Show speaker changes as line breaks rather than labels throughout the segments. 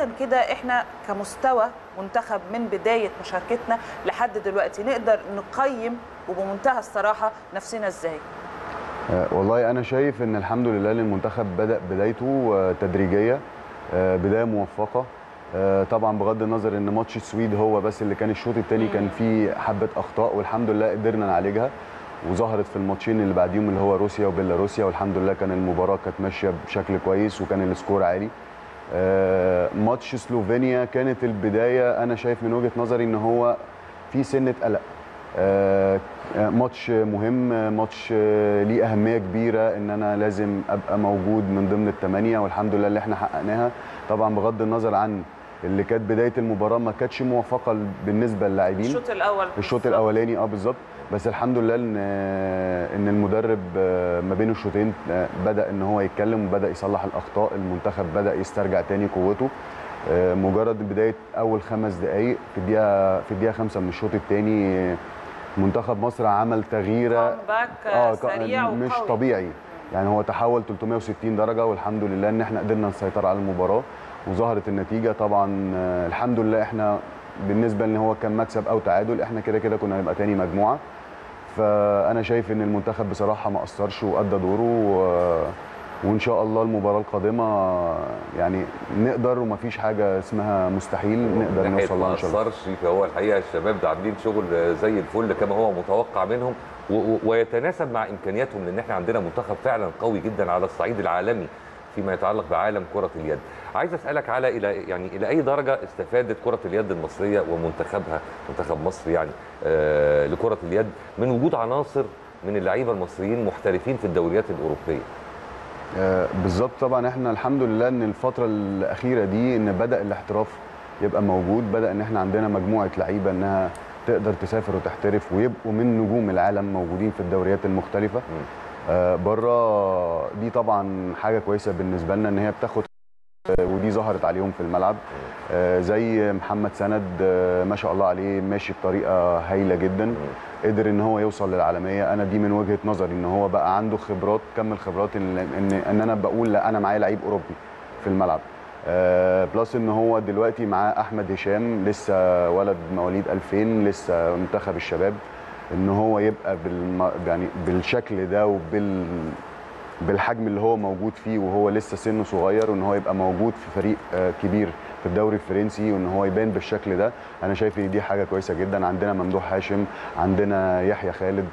كده احنا كمستوى منتخب من بدايه مشاركتنا لحد دلوقتي نقدر نقيم وبمنتهى الصراحه نفسنا ازاي
آه، والله انا شايف ان الحمد لله ان المنتخب بدا بدايته آه، تدريجيه آه، بدايه موفقه آه، طبعا بغض النظر ان ماتش السويد هو بس اللي كان الشوط الثاني كان فيه حبه اخطاء والحمد لله قدرنا نعالجها وظهرت في الماتشين اللي بعديهم اللي هو روسيا وبيلاروسيا والحمد لله كان المباراه كانت ماشيه بشكل كويس وكان السكور عالي آه، ماتش سلوفينيا كانت البدايه انا شايف من وجهه نظري ان هو في سنه قلق آه، آه، ماتش مهم آه، ماتش آه، ليه اهميه كبيره ان انا لازم ابقى موجود من ضمن الثمانيه والحمد لله اللي احنا حققناها طبعا بغض النظر عن اللي كانت بدايه المباراه ما كانتش موفقه بالنسبه للاعبين
الشوط الاول
الشوط الاولاني اه بالظبط بس الحمد لله ان ان المدرب آه، ما بين الشوطين آه، بدا ان هو يتكلم وبدا يصلح الاخطاء المنتخب بدا يسترجع تاني قوته آه، مجرد بدايه اول خمس دقائق في الدقيقه في الدقيقه خمسة من الشوط الثاني منتخب مصر عمل تغييره
باك
اه ك-
سريع
مش
وقوي.
طبيعي يعني هو تحول 360 درجه والحمد لله ان احنا قدرنا نسيطر على المباراه وظهرت النتيجه طبعا آه، الحمد لله احنا بالنسبه ان هو كان مكسب او تعادل احنا كده كده كنا هنبقى تاني مجموعه فانا شايف ان المنتخب بصراحه ما قصرش وادى دوره و... وان شاء الله المباراه القادمه يعني نقدر ومفيش حاجه اسمها مستحيل نقدر
من ناحية
نوصل لها
ما
ان شاء الله
اثرش فهو الحقيقه الشباب ده عاملين شغل زي الفل كما هو متوقع منهم و- و- ويتناسب مع امكانياتهم لان احنا عندنا منتخب فعلا قوي جدا على الصعيد العالمي فيما يتعلق بعالم كره اليد. عايز اسالك على الى يعني الى اي درجه استفادت كره اليد المصريه ومنتخبها منتخب مصر يعني آه لكره اليد من وجود عناصر من اللعيبه المصريين محترفين في الدوريات الاوروبيه.
آه، بالظبط طبعا احنا الحمد لله ان الفتره الاخيره دي ان بدا الاحتراف يبقى موجود بدا ان احنا عندنا مجموعه لعيبه انها تقدر تسافر وتحترف ويبقوا من نجوم العالم موجودين في الدوريات المختلفه آه، بره دي طبعا حاجه كويسه بالنسبه لنا ان هي بتاخد آه، ودي ظهرت عليهم في الملعب آه، زي محمد سند آه، ما شاء الله عليه ماشي بطريقه هايله جدا قدر ان هو يوصل للعالميه انا دي من وجهه نظري ان هو بقى عنده خبرات كم الخبرات ان ان, إن انا بقول لا انا معايا لعيب اوروبي في الملعب آه بلس ان هو دلوقتي معاه احمد هشام لسه ولد مواليد 2000 لسه منتخب الشباب ان هو يبقى بالم يعني بالشكل ده وبال بالحجم اللي هو موجود فيه وهو لسه سنه صغير وان هو يبقى موجود في فريق آه، كبير في الدوري الفرنسي وان هو يبان بالشكل ده انا شايف ان دي حاجه كويسه جدا عندنا ممدوح هاشم عندنا يحيى خالد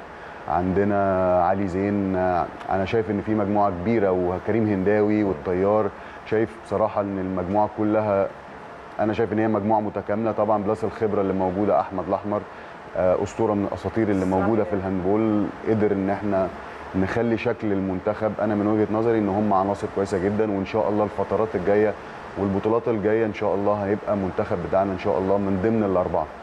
عندنا علي زين آه، انا شايف ان في مجموعه كبيره وكريم هنداوي والطيار شايف بصراحه ان المجموعه كلها انا شايف ان هي مجموعه متكامله طبعا بلس الخبره اللي موجوده احمد الاحمر آه، اسطوره من الاساطير اللي موجوده في الهاندبول قدر ان احنا نخلي شكل المنتخب انا من وجهه نظري ان هم عناصر كويسه جدا وان شاء الله الفترات الجايه والبطولات الجايه ان شاء الله هيبقى منتخب بتاعنا ان شاء الله من ضمن الاربعه